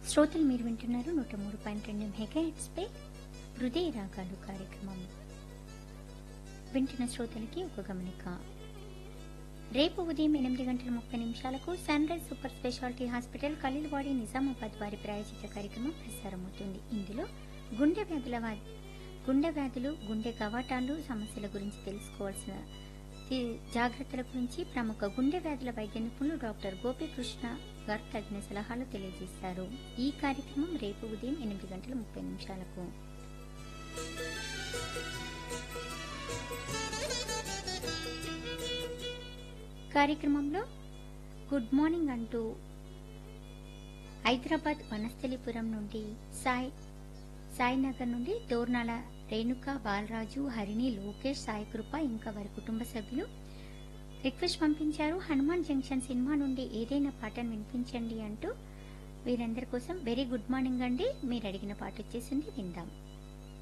శ్రోతలు మీరు వింటున్నారు నూట మూడు పాయింట్ రెండు మెగాహెట్స్ పై హృదయ రాగాలు కార్యక్రమం వింటున్న శ్రోతలకి ఒక గమనిక రేపు ఉదయం ఎనిమిది గంటల ముప్పై నిమిషాలకు Sunrise super speciality hospital Khaleelwadi Nizamabad వారి ప్రాయోజిత కార్యక్రమం ప్రసారమవుతుంది ఇందులో గుండె వ్యాధుల వా- గుండె వ్యాధులు గుండె కవాటాలు సమస్యల గురించి తెలుసుకోవాల్సిన తి- జాగ్రత్తల గురించి ప్రముఖ గుండె వ్యాధుల వైద్య నిపుణులు డాక్టర్ గోపీకృష్ణ గారు తగిన సలహాలు తెలియజేస్తారు ఈ కార్యక్రమం రేపు ఉదయం ఎనిమిది గంటల ముప్పై నిమిషాలకు కార్యక్రమంలో గుడ్ మార్నింగ్ అంటూ హైదరాబాద్ వనస్థలిపురం నుండి సాయి సాయినగర్ నుండి దోర్నాల రేణుక బాలరాజు హరిణి లోకేష్ సాయి కృప ఇంకా వారి కుటుంబ సభ్యులు రిక్వెస్ట్ పంపించారు హనుమాన్ జంక్షన్ సినిమా నుండి ఏదైనా పాటను వినిపించండి అంటూ వీరందరి కోసం వెరీ గుడ్ మార్నింగ్ అండి మీరు అడిగిన పాట వచ్చేసింది విందాం